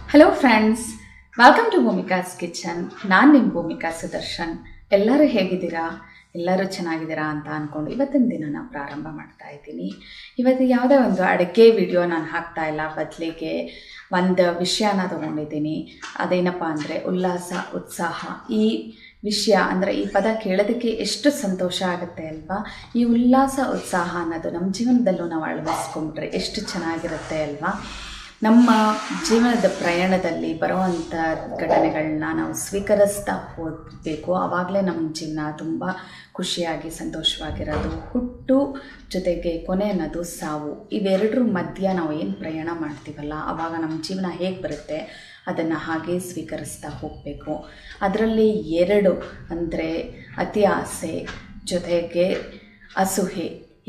hello friends welcome to Bhoomika's kitchen ನಾನು ನಿಮ್ಮ ಭೂಮಿಕಾ ಸುದರ್ಶನ್ ಎಲ್ಲರೂ ಹೇಗಿದ್ದೀರಾ ಎಲ್ಲರೂ ಚೆನ್ನಾಗಿದ್ದೀರಾ ಅಂತ ಅಂದ್ಕೊಂಡು ಇವತ್ತಿನ ದಿನನ ಪ್ರಾರಂಭ ಮಾಡ್ತಾ ಇದ್ದೀನಿ ಇವತ್ತು ಯಾವುದೇ ಒಂದು ಅಡುಗೆ ವಿಡಿಯೋ ನಾನು ಹಾಕ್ತಾ ಇಲ್ಲ ಬದಲಿಗೆ ಒಂದು ವಿಷಯನ ತೊಗೊಂಡಿದ್ದೀನಿ ಅದೇನಪ್ಪ ಅಂದರೆ ಉಲ್ಲಾಸ ಉತ್ಸಾಹ ಈ ವಿಷಯ ಅಂದರೆ ಈ ಪದ ಕೇಳೋದಕ್ಕೆ ಎಷ್ಟು ಸಂತೋಷ ಆಗುತ್ತೆ ಅಲ್ವಾ ಈ ಉಲ್ಲಾಸ ಉತ್ಸಾಹ ಅನ್ನೋದು ನಮ್ಮ ಜೀವನದಲ್ಲೂ ನಾವು ಅಳವಡಿಸ್ಕೊಂಡ್ರೆ ಎಷ್ಟು ಚೆನ್ನಾಗಿರುತ್ತೆ ಅಲ್ವಾ ನಮ್ಮ ಜೀವನದ ಪ್ರಯಾಣದಲ್ಲಿ ಬರುವಂಥ ಘಟನೆಗಳನ್ನ ನಾವು ಸ್ವೀಕರಿಸ್ತಾ ಹೋಗಬೇಕು ಆವಾಗಲೇ ನಮ್ಮ ಜೀವನ ತುಂಬ ಖುಷಿಯಾಗಿ ಸಂತೋಷವಾಗಿರೋದು ಹುಟ್ಟು ಜೊತೆಗೆ ಕೊನೆ ಅನ್ನೋದು ಸಾವು ಇವೆರಡರ ಮಧ್ಯ ನಾವು ಏನು ಪ್ರಯಾಣ ಮಾಡ್ತೀವಲ್ಲ ಆವಾಗ ನಮ್ಮ ಜೀವನ ಹೇಗೆ ಬರುತ್ತೆ ಅದನ್ನು ಹಾಗೆ ಸ್ವೀಕರಿಸ್ತಾ ಹೋಗಬೇಕು ಅದರಲ್ಲಿ ಎರಡು ಅಂದರೆ ಅತಿ ಆಸೆ ಜೊತೆಗೆ ಅಸೂಹೆ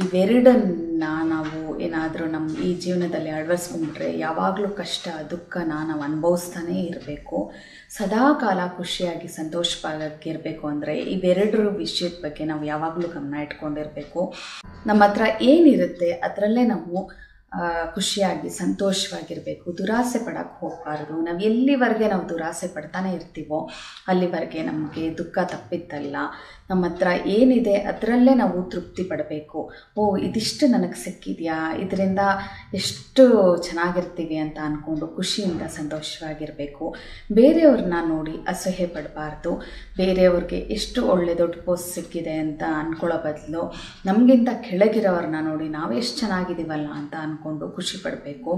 ಇವೆರಡನ್ನ ನಾವು ಏನಾದರೂ ನಮ್ಮ ಈ ಜೀವನದಲ್ಲಿ ಅಳವಡಿಸ್ಕೊಂಡ್ಬಿಟ್ರೆ ಯಾವಾಗಲೂ ಕಷ್ಟ ದುಃಖನ ನಾವು ಅನುಭವಿಸ್ತಾನೇ ಇರಬೇಕು ಸದಾ ಕಾಲ ಖುಷಿಯಾಗಿ ಸಂತೋಷವಾಗಿರಬೇಕು ಅಂದರೆ ಇವೆರಡರ ವಿಷಯದ ಬಗ್ಗೆ ನಾವು ಯಾವಾಗಲೂ ಗಮನ ಇಟ್ಕೊಂಡಿರಬೇಕು ನಮ್ಮ ಹತ್ರ ಏನಿರುತ್ತೆ ಅದರಲ್ಲೇ ನಾವು ಆ, ಖುಷಿಯಾಗಿ ಸಂತೋಷವಾಗಿರಬೇಕು ದುರಾಸೆ ಪಡಕ್ಕೆ ಹೋಗಬಾರ್ದು ನಾವು ಎಲ್ಲಿವರೆಗೆ ನಾವು ದುರಾಸೆ ಪಡ್ತಾನೆ ಇರ್ತೀವೋ ಅಲ್ಲಿವರೆಗೆ ನಮಗೆ ದುಃಖ ತಪ್ಪಿದ್ದಲ್ಲ ನಮ್ಮ ಹತ್ರ ಏನಿದೆ ಅದರಲ್ಲೇ ನಾವು ತೃಪ್ತಿ ಪಡಬೇಕು ಓ ಇದಿಷ್ಟು ನನಗೆ ಸಿಕ್ಕಿದೆಯಾ ಇದರಿಂದ ಎಷ್ಟು ಚೆನ್ನಾಗಿರ್ತೀವಿ ಅಂತ ಅಂದ್ಕೊಂಡು ಖುಷಿಯಿಂದ ಸಂತೋಷವಾಗಿರಬೇಕು ಬೇರೆಯವ್ರನ್ನ ನೋಡಿ ಅಸಹ್ಯ ಪಡಬಾರ್ದು ಬೇರೆಯವ್ರಿಗೆ ಎಷ್ಟು ಒಳ್ಳೆ ದೊಡ್ಡ ಪೋಸ್ಟ್ ಸಿಕ್ಕಿದೆ ಅಂತ ಅಂದ್ಕೊಳ್ಳೋ ಬದಲು ನಮಗಿಂತ ಕೆಳಗಿರೋವ್ರನ್ನ ನೋಡಿ ನಾವು ಎಷ್ಟು ಚೆನ್ನಾಗಿದ್ದೀವಲ್ಲ ಅಂತ ಅಂದ್ಕೊಂಡು ಖುಷಿ ಪಡಬೇಕು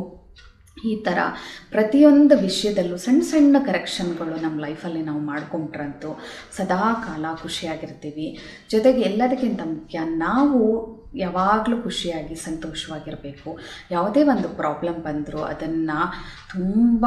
ಈ ಥರ ಪ್ರತಿಯೊಂದು ವಿಷಯದಲ್ಲೂ ಸಣ್ಣ ಸಣ್ಣ ಕರೆಕ್ಷನ್ಗಳು ನಮ್ಮ ಲೈಫಲ್ಲಿ ನಾವು ಮಾಡ್ಕೊಂಡ್ರಂತೂ ಸದಾ ಕಾಲ ಖುಷಿಯಾಗಿರ್ತೀವಿ ಜೊತೆಗೆ ಎಲ್ಲದಕ್ಕಿಂತ ಮುಖ್ಯ ನಾವು ಯಾವಾಗಲೂ ಖುಷಿಯಾಗಿ ಸಂತೋಷವಾಗಿರಬೇಕು ಯಾವುದೇ ಒಂದು ಪ್ರಾಬ್ಲಮ್ ಬಂದರೂ ಅದನ್ನು ತುಂಬ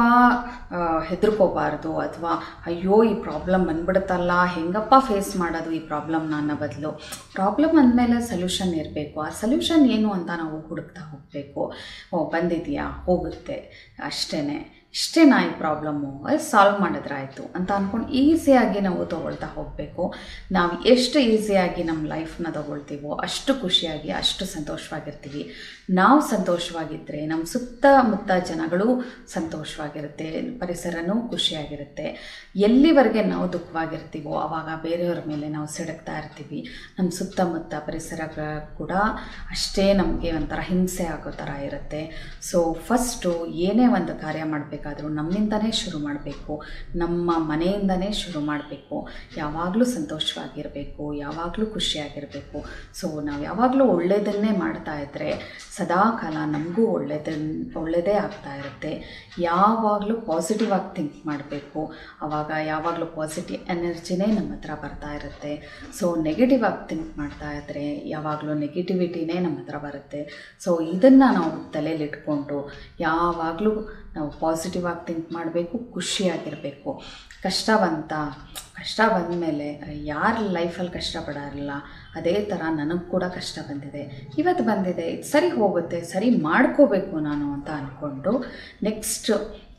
ಹೆದರ್ಕೋಬಾರ್ದು ಅಥವಾ ಅಯ್ಯೋ ಈ ಪ್ರಾಬ್ಲಮ್ ಬಂದ್ಬಿಡುತ್ತಲ್ಲ ಹೆಂಗಪ್ಪ ಫೇಸ್ ಮಾಡೋದು ಈ ಪ್ರಾಬ್ಲಮ್ನ ಅನ್ನೋ ಬದಲು ಪ್ರಾಬ್ಲಮ್ ಅಂದಮೇಲೆ ಸೊಲ್ಯೂಷನ್ ಇರಬೇಕು ಆ ಸೊಲ್ಯೂಷನ್ ಏನು ಅಂತ ನಾವು ಹುಡುಕ್ತಾ ಹೋಗಬೇಕು ಓ ಬಂದಿದೆಯಾ ಹೋಗುತ್ತೆ ಅಷ್ಟೇ ಇಷ್ಟೇನಾ ಈ ಪ್ರಾಬ್ಲಮ್ಮು ಅದು ಸಾಲ್ವ್ ಮಾಡಿದ್ರಾಯ್ತು ಅಂತ ಅಂದ್ಕೊಂಡು ಈಸಿಯಾಗಿ ನಾವು ತೊಗೊಳ್ತಾ ಹೋಗಬೇಕು ನಾವು ಎಷ್ಟು ಈಸಿಯಾಗಿ ನಮ್ಮ ಲೈಫ್ನ ತೊಗೊಳ್ತೀವೋ ಅಷ್ಟು ಖುಷಿಯಾಗಿ ಅಷ್ಟು ಸಂತೋಷವಾಗಿರ್ತೀವಿ ನಾವು ಸಂತೋಷವಾಗಿದ್ದರೆ ನಮ್ಮ ಸುತ್ತಮುತ್ತ ಜನಗಳು ಸಂತೋಷವಾಗಿರುತ್ತೆ ಪರಿಸರನೂ ಖುಷಿಯಾಗಿರುತ್ತೆ ಎಲ್ಲಿವರೆಗೆ ನಾವು ದುಃಖವಾಗಿರ್ತೀವೋ ಆವಾಗ ಬೇರೆಯವ್ರ ಮೇಲೆ ನಾವು ಸಿಡಕ್ತಾ ಇರ್ತೀವಿ ನಮ್ಮ ಸುತ್ತಮುತ್ತ ಪರಿಸರ ಕೂಡ ಅಷ್ಟೇ ನಮಗೆ ಒಂಥರ ಹಿಂಸೆ ಆಗೋ ಥರ ಇರುತ್ತೆ ಸೊ ಫಸ್ಟು ಏನೇ ಒಂದು ಕಾರ್ಯ ಮಾಡಬೇಕಾದ್ರೂ ನಮ್ಮಿಂದನೇ ಶುರು ಮಾಡಬೇಕು ನಮ್ಮ ಮನೆಯಿಂದನೇ ಶುರು ಮಾಡಬೇಕು ಯಾವಾಗಲೂ ಸಂತೋಷವಾಗಿರಬೇಕು ಯಾವಾಗಲೂ ಖುಷಿಯಾಗಿರಬೇಕು ಸೊ ನಾವು ಯಾವಾಗಲೂ ಒಳ್ಳೆಯದನ್ನೇ ಮಾಡ್ತಾ ಇದ್ದರೆ ಸದಾ ಕಾಲ ನಮಗೂ ಒಳ್ಳೆಯದನ್ನ ಒಳ್ಳೆಯದೇ ಆಗ್ತಾ ಇರುತ್ತೆ ಯಾವಾಗಲೂ ಪಾಸಿಟಿವ್ ಆಗಿ ಥಿಂಕ್ ಮಾಡಬೇಕು ಆವಾಗ ಯಾವಾಗಲೂ ಪಾಸಿಟಿವ್ ಎನರ್ಜಿನೇ ನಮ್ಮ ಹತ್ರ ಬರ್ತಾ ಇರುತ್ತೆ ಸೊ ನೆಗೆಟಿವ್ ಆಗಿ ಥಿಂಕ್ ಮಾಡ್ತಾ ಇದ್ದರೆ ಯಾವಾಗಲೂ ನೆಗೆಟಿವಿಟಿನೇ ನಮ್ಮ ಹತ್ರ ಬರುತ್ತೆ ಸೊ ಇದನ್ನು ನಾವು ತಲೆಯಲ್ಲಿಟ್ಕೊಂಡು ಯಾವಾಗಲೂ ನಾವು ಪಾಸಿಟಿವ್ ಆಗಿ ಥಿಂಕ್ ಮಾಡಬೇಕು ಖುಷಿಯಾಗಿರಬೇಕು ಕಷ್ಟ ಬಂತ ಕಷ್ಟ ಬಂದಮೇಲೆ ಯಾರ ಲೈಫಲ್ಲಿ ಕಷ್ಟಪಡೋರಲ್ಲ ಅದೇ ಥರ ನನಗೆ ಕೂಡ ಕಷ್ಟ ಬಂದಿದೆ ಇವತ್ತು ಬಂದಿದೆ ಇದು ಸರಿ ಹೋಗುತ್ತೆ ಸರಿ ಮಾಡ್ಕೋಬೇಕು ನಾನು ಅಂತ ಅಂದ್ಕೊಂಡು ನೆಕ್ಸ್ಟ್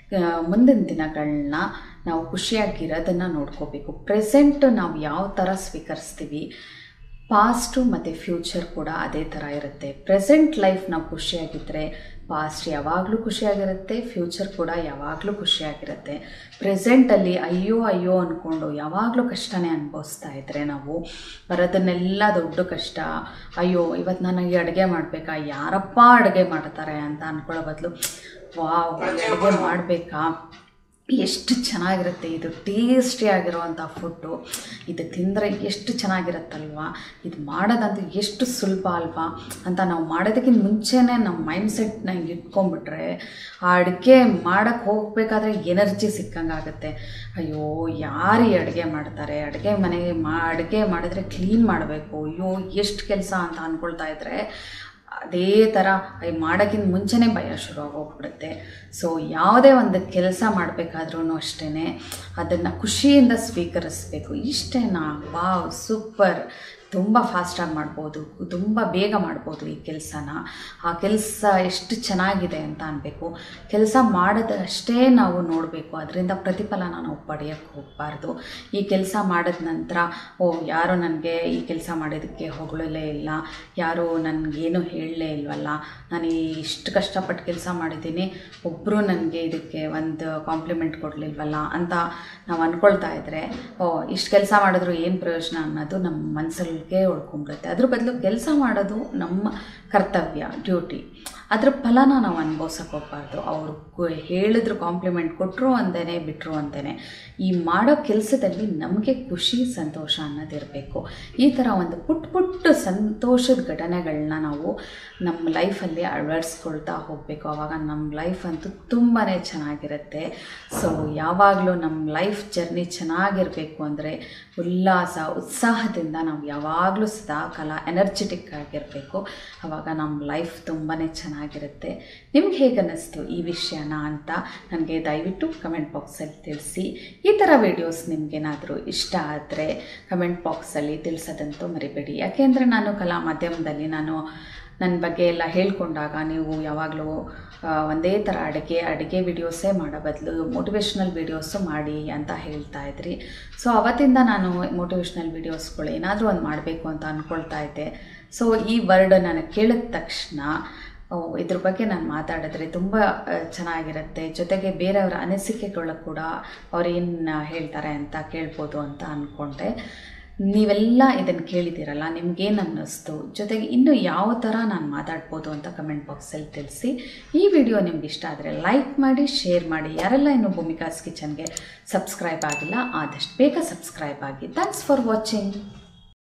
ಮುಂದಿನ ದಿನಗಳನ್ನ ನಾವು ಖುಷಿಯಾಗಿರೋದನ್ನು ನೋಡ್ಕೋಬೇಕು ಪ್ರೆಸೆಂಟ್ ನಾವು ಯಾವ ಥರ ಸ್ವೀಕರಿಸ್ತೀವಿ ಪಾಸ್ಟು ಮತ್ತು ಫ್ಯೂಚರ್ ಕೂಡ ಅದೇ ಥರ ಇರುತ್ತೆ ಪ್ರೆಸೆಂಟ್ ಲೈಫ್ ನಾವು ಖುಷಿಯಾಗಿದ್ದರೆ ಪಾಸ್ಟ್ ಯಾವಾಗಲೂ ಖುಷಿಯಾಗಿರುತ್ತೆ ಫ್ಯೂಚರ್ ಕೂಡ ಯಾವಾಗಲೂ ಖುಷಿಯಾಗಿರುತ್ತೆ ಪ್ರೆಸೆಂಟಲ್ಲಿ ಅಯ್ಯೋ ಅಯ್ಯೋ ಅಂದ್ಕೊಂಡು ಯಾವಾಗಲೂ ಕಷ್ಟನೇ ಅನುಭವಿಸ್ತಾ ಇದ್ದರೆ ನಾವು ಬರೋದನ್ನೆಲ್ಲ ದೊಡ್ಡ ಕಷ್ಟ ಅಯ್ಯೋ ಇವತ್ತು ನನಗೆ ಅಡುಗೆ ಮಾಡಬೇಕಾ ಯಾರಪ್ಪ ಅಡುಗೆ ಮಾಡ್ತಾರೆ ಅಂತ ಅಂದ್ಕೊಳ್ಳೋ ಬದಲು ವಾವ್ ಅಡುಗೆ ಮಾಡಬೇಕಾ ಎಷ್ಟು ಚೆನ್ನಾಗಿರುತ್ತೆ ಇದು ಟೇಸ್ಟಿಯಾಗಿರುವಂಥ ಫುಡ್ಡು ಇದು ತಿಂದರೆ ಎಷ್ಟು ಚೆನ್ನಾಗಿರುತ್ತಲ್ವಾ ಇದು ಮಾಡೋದಂತೂ ಎಷ್ಟು ಸುಲಭ ಅಲ್ವಾ ಅಂತ ನಾವು ಮಾಡೋದಕ್ಕಿಂತ ಮುಂಚೆನೇ ನಮ್ಮ ಮೈಂಡ್ ಸೆಟ್ನ ಹಿಂಗೆ ಇಟ್ಕೊಂಡ್ಬಿಟ್ರೆ ಆ ಅಡುಗೆ ಮಾಡೋಕ್ಕೆ ಹೋಗಬೇಕಾದ್ರೆ ಎನರ್ಜಿ ಸಿಕ್ಕಂಗಾಗುತ್ತೆ ಅಯ್ಯೋ ಯಾರು ಈ ಅಡುಗೆ ಮಾಡ್ತಾರೆ ಅಡುಗೆ ಮನೆಗೆ ಮಾ ಅಡುಗೆ ಮಾಡಿದ್ರೆ ಕ್ಲೀನ್ ಮಾಡಬೇಕು ಅಯ್ಯೋ ಎಷ್ಟು ಕೆಲಸ ಅಂತ ಅಂದ್ಕೊಳ್ತಾ ಇದ್ದರೆ ಅದೇ ಥರ ಈ ಮಾಡೋಕ್ಕಿಂತ ಮುಂಚೆನೇ ಭಯ ಶುರು ಆಗೋಗ್ಬಿಡುತ್ತೆ ಸೊ ಯಾವುದೇ ಒಂದು ಕೆಲಸ ಮಾಡಬೇಕಾದ್ರೂ ಅಷ್ಟೇ ಅದನ್ನು ಖುಷಿಯಿಂದ ಸ್ವೀಕರಿಸ್ಬೇಕು ಇಷ್ಟೇನಾ ವಾವ್ ಸೂಪರ್ ತುಂಬ ಫಾಸ್ಟಾಗಿ ಮಾಡ್ಬೋದು ತುಂಬ ಬೇಗ ಮಾಡ್ಬೋದು ಈ ಕೆಲಸನ ಆ ಕೆಲಸ ಎಷ್ಟು ಚೆನ್ನಾಗಿದೆ ಅಂತ ಅನ್ಬೇಕು ಕೆಲಸ ಮಾಡೋದಷ್ಟೇ ನಾವು ನೋಡಬೇಕು ಅದರಿಂದ ಪ್ರತಿಫಲನ ನಾವು ಪಡೆಯೋಕ್ಕೆ ಹೋಗಬಾರ್ದು ಈ ಕೆಲಸ ಮಾಡಿದ ನಂತರ ಓ ಯಾರು ನನಗೆ ಈ ಕೆಲಸ ಮಾಡಿದ್ದಕ್ಕೆ ಹೊಗಳಲೇ ಇಲ್ಲ ಯಾರು ನನಗೇನು ಹೇಳಲೇ ಇಲ್ವಲ್ಲ ನಾನು ಈ ಇಷ್ಟು ಕಷ್ಟಪಟ್ಟು ಕೆಲಸ ಮಾಡಿದ್ದೀನಿ ಒಬ್ಬರು ನನಗೆ ಇದಕ್ಕೆ ಒಂದು ಕಾಂಪ್ಲಿಮೆಂಟ್ ಕೊಡಲಿಲ್ವಲ್ಲ ಅಂತ ನಾವು ಅಂದ್ಕೊಳ್ತಾ ಇದ್ದರೆ ಓ ಇಷ್ಟು ಕೆಲಸ ಮಾಡಿದ್ರು ಏನು ಪ್ರಯೋಜನ ಅನ್ನೋದು ನಮ್ಮ ಮನಸ್ಸಲ್ಲಿಗೆ ಉಳ್ಕೊಂಬಿಡುತ್ತೆ ಅದ್ರ ಬದಲು ಕೆಲಸ ಮಾಡೋದು ನಮ್ಮ ಕರ್ತವ್ಯ ಡ್ಯೂಟಿ ಅದ್ರ ಫಲನ ನಾವು ಅನುಭವ್ಸಕ್ಕೆ ಹೋಗ್ಬಾರ್ದು ಅವರು ಹೇಳಿದ್ರು ಕಾಂಪ್ಲಿಮೆಂಟ್ ಕೊಟ್ಟರು ಅಂದೇನೆ ಬಿಟ್ಟರು ಅಂದೇನೆ ಈ ಮಾಡೋ ಕೆಲಸದಲ್ಲಿ ನಮಗೆ ಖುಷಿ ಸಂತೋಷ ಅನ್ನೋದಿರಬೇಕು ಈ ಥರ ಒಂದು ಪುಟ್ಟ ಪುಟ್ಟ ಸಂತೋಷದ ಘಟನೆಗಳನ್ನ ನಾವು ನಮ್ಮ ಲೈಫಲ್ಲಿ ಅಳವಡಿಸ್ಕೊಳ್ತಾ ಹೋಗಬೇಕು ಆವಾಗ ನಮ್ಮ ಲೈಫ್ ಅಂತೂ ತುಂಬಾ ಚೆನ್ನಾಗಿರುತ್ತೆ ಸೊ ಯಾವಾಗಲೂ ನಮ್ಮ ಲೈಫ್ ಜರ್ನಿ ಚೆನ್ನಾಗಿರಬೇಕು ಅಂದರೆ ಉಲ್ಲಾಸ ಉತ್ಸಾಹದಿಂದ ನಾವು ಯಾವಾಗಲೂ ಸದಾ ಕಾಲ ಎನರ್ಜೆಟಿಕ್ ಆಗಿರಬೇಕು ಆವಾಗ ನಮ್ಮ ಲೈಫ್ ತುಂಬಾ ಚೆನ್ನಾಗಿರುತ್ತೆ ನಿಮ್ಗೆ ಹೇಗೆ ಅನ್ನಿಸ್ತು ಈ ವಿಷಯನ ಅಂತ ನನಗೆ ದಯವಿಟ್ಟು ಕಮೆಂಟ್ ಬಾಕ್ಸಲ್ಲಿ ತಿಳಿಸಿ ಈ ಥರ ವೀಡಿಯೋಸ್ ನಿಮಗೇನಾದರೂ ಇಷ್ಟ ಆದರೆ ಕಮೆಂಟ್ ಬಾಕ್ಸಲ್ಲಿ ತಿಳಿಸೋದಂತೂ ಮರಿಬೇಡಿ ಯಾಕೆಂದರೆ ನಾನು ಕಲಾ ಮಾಧ್ಯಮದಲ್ಲಿ ನಾನು ನನ್ನ ಬಗ್ಗೆ ಎಲ್ಲ ಹೇಳ್ಕೊಂಡಾಗ ನೀವು ಯಾವಾಗಲೂ ಆ, ಒಂದೇ ಥರ ಅಡುಗೆ ಅಡುಗೆ ವಿಡಿಯೋಸೇ ಮಾಡೋ ಬದಲು ಮೋಟಿವೇಶ್ನಲ್ ವೀಡಿಯೋಸು ಮಾಡಿ ಅಂತ ಹೇಳ್ತಾ ಇದ್ರಿ ಸೊ ಅವತ್ತಿಂದ ನಾನು ಮೋಟಿವೇಶ್ನಲ್ ವೀಡಿಯೋಸ್ಗಳು ಏನಾದರೂ ಒಂದು ಮಾಡಬೇಕು ಅಂತ ಅಂದ್ಕೊಳ್ತಾ ಇದ್ದೆ ಸೊ ಈ ವರ್ಡ್ ನನಗೆ ಕೇಳಿದ ತಕ್ಷಣ ಓ, ಇದ್ರ ಬಗ್ಗೆ ನಾನು ಮಾತಾಡಿದ್ರೆ ತುಂಬ ಆ, ಚೆನ್ನಾಗಿರುತ್ತೆ ಜೊತೆಗೆ ಬೇರೆಯವರ ಅನಿಸಿಕೆಗಳು ಕೂಡ ಅವ್ರೇನು ಹೇಳ್ತಾರೆ ಅಂತ ಕೇಳ್ಬೋದು ಅಂತ ಅಂದ್ಕೊಂಡೆ ನೀವೆಲ್ಲ ಇದನ್ನು ಕೇಳಿದ್ದೀರಲ್ಲ ನಿಮ್ಗೇನು ಅನ್ನಿಸ್ತು ಜೊತೆಗೆ ಇನ್ನು ಯಾವ ಥರ ನಾನು ಮಾತಾಡ್ಬೋದು ಅಂತ ಕಮೆಂಟ್ ಬಾಕ್ಸಲ್ಲಿ ತಿಳಿಸಿ ಈ ವಿಡಿಯೋ ನಿಮ್ಗೆ ಇಷ್ಟ ಆದರೆ ಲೈಕ್ ಮಾಡಿ ಶೇರ್ ಮಾಡಿ ಯಾರೆಲ್ಲ ಇನ್ನೂ ಭೂಮಿಕಾಸ್ ಕಿಚನ್ಗೆ ಸಬ್ಸ್ಕ್ರೈಬ್ ಆಗಿಲ್ಲ ಆದಷ್ಟು ಬೇಗ ಸಬ್ಸ್ಕ್ರೈಬ್ ಆಗಿ ಥ್ಯಾಂಕ್ಸ್ ಫಾರ್ ವಾಚಿಂಗ್